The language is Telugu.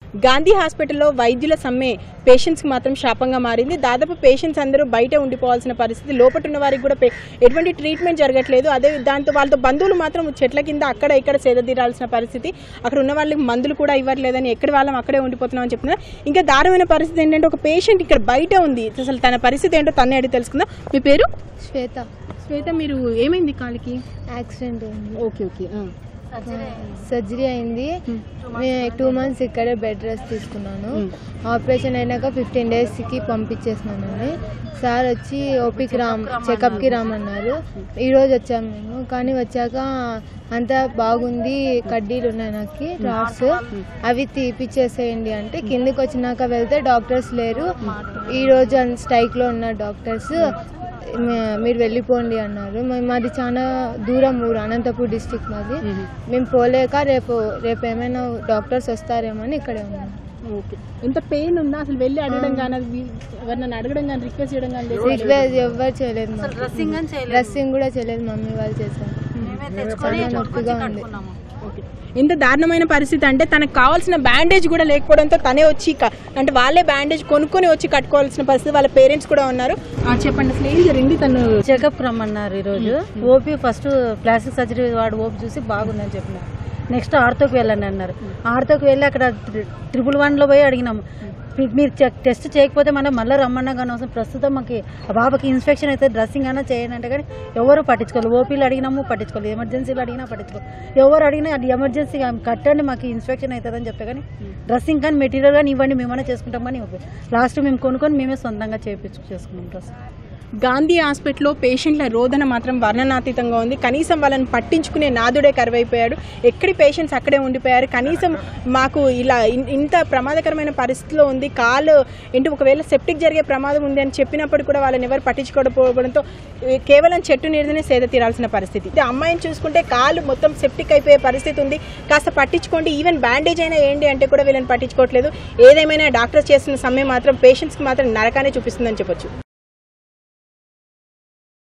గాంధీ హాస్పిటల్లో వైద్యుల సమ్మె పేషెంట్స్కి మాత్రం శాపంగా మారింది దాదాపు పేషెంట్స్ అందరూ బయట ఉండిపోవాల్సిన పరిస్థితి లోపల ఉన్న వారికి కూడా పే- ఎటువంటి ట్రీట్మెంట్ జరగట్లేదు అదే దాంతో వాళ్ళతో బంధువులు మాత్రం చెట్ల కింద అక్కడ ఇక్కడ సేద తీరాల్సిన పరిస్థితి అక్కడ ఉన్న వాళ్ళకి మందులు కూడా ఇవ్వట్లేదని ఎక్కడి వాళ్ళం అక్కడే ఉండిపోతున్నామని చెప్తున్నారు ఇంకా దారుణమైన పరిస్థితి ఏంటంటే ఒక పేషెంట్ ఇక్కడ బయట ఉంది అసలు తన పరిస్థితి ఏంటో తన్నే అడిగి తెలుసుకుందాం మీ పేరు శ్వేత శ్వేత మీరు ఏమైంది కాలికి యాక్సిడెంట్ అయింది ఓకే ఓకే సర్జరీ అయింది టూ మంత్స్ ఇక్కడే బెడ్ రెస్ట్ తీసుకున్నాను ఆపరేషన్ అయినాక ఫిఫ్టీన్ డేస్కి పంపించేసినానండి సార్ వచ్చి ఓపీకి రామ్ చెకప్కి రామన్నారు ఈరోజు వచ్చాము మేము కానీ వచ్చాక అంతా బాగుంది కడ్డీలు ఉన్నాయి నాకు రాడ్స్ అవి తీపిచ్చేసేయండి అంటే కిందికి వచ్చినాక వెళ్తే డాక్టర్స్ లేరు ఈరోజు స్ట్రైక్లో ఉన్న డాక్టర్స్ మే- మీరు వెళ్ళిపోండి అన్నారు మే- మాది చాలా దూరం ఊరు అనంతపూర్ డిస్టిక్ మాది మేము పోలేక రేపు రేపు ఏమైనా డాక్టర్స్ వస్తారేమో అని ఇక్కడే ఉన్నాం ఓకే ఎంత పెయిన్ ఉందా అసలు వెళ్ళి అడగడం కానీ అది వీ- ఎవరినైనా అడగడం కానీ రిక్వెస్ట్ చేయడం కానీ లేదు రిక్వెస్ట్ ఎవ్వరు చేయలేదు మాకు. డ్రెస్సింగ్ కూడా చేయలేదు మమ్మీ వాళ్ళు చేశారు చాలా నొప్పిగా ఉంది ఓకే. ఎంత దారుణమైన పరిస్థితి అంటే తనకు కావాల్సిన బ్యాండేజ్ కూడా లేకపోవడంతో తనే వచ్చి క- అంటే వాళ్ళే బ్యాండేజ్ కొనుక్కొని వచ్చి కట్టుకోవాల్సిన పరిస్థితి వాళ్ళ పేరెంట్స్ కూడా ఉన్నారు ఆ, చెప్పండి అసలు ఏం జరిగింది తను చెకప్ రమ్మన్నారు ఈరోజు ఓపీ ఫస్ట్ ప్లాస్టిక్ సర్జరీ వాడు ఓపీ చూసి బాగుందని చెప్పినారు నెక్స్ట్ ఆర్తోకి వెళ్ళండి అన్నారు ఆర్తోకి వెళ్ళి అక్కడ త్రిపుల్ వన్లో పోయి అడిగినాము మీ- మీరు చెక్ టెస్ట్ చేయకపోతే మనం మళ్ళీ రమ్మన్నా కానీ అవసరం ప్రస్తుతం మాకు ఆ బాబాకి ఇన్స్పెక్షన్ అయితే డ్రెస్సింగ్ అయినా చేయండి అంటే కానీ ఎవరు పట్టించుకోలేదు ఓపీలు అడిగినాము పట్టించుకోలేదు ఎమర్జెన్సీలు అడిగినా పట్టించుకోలేదు ఎవరు అడిగినా అది ఎమర్జెన్సీ కట్టండి మాకు ఇన్స్పెక్షన్ అవుతుందని చెప్పే కానీ డ్రెస్సింగ్ కానీ మెటీరియల్ కానీ ఇవ్వండి మేమైనా చేసుకుంటామని లాస్ట్ మేము కొనుక్కొని మేమే సొంతంగా చేయించు చేసుకున్నాం డ్రెస్ గాంధీ హాస్పిటల్లో పేషెంట్ల రోదన మాత్రం వర్ణనాతీతంగా ఉంది కనీసం వాళ్ళని పట్టించుకునే నాదుడే కరువైపోయాడు ఎక్కడి పేషెంట్స్ అక్కడే ఉండిపోయారు కనీసం మాకు ఇలా ఇన్- ఇంత ప్రమాదకరమైన పరిస్థితిలో ఉంది కాలు ఏంటి ఒకవేళ సెప్టిక్ జరిగే ప్రమాదం ఉంది అని చెప్పినప్పుడు కూడా వాళ్ళని ఎవరు పట్టించుకోకపోవడంతో ఏ, కేవలం చెట్టు నీరుదనే సేద తీరాల్సిన పరిస్థితి ఇది అమ్మాయిని చూసుకుంటే కాలు మొత్తం సెప్టిక్ అయిపోయే పరిస్థితి ఉంది కాస్త పట్టించుకోండి ఈవెన్ బ్యాండేజ్ అయినా ఏంటి అంటే కూడా వీళ్ళని పట్టించుకోవట్లేదు ఏదేమైనా డాక్టర్స్ చేస్తున్న సమయం మాత్రం పేషెంట్స్కి మాత్రం నరకానే చూపిస్తుందని చెప్పొచ్చు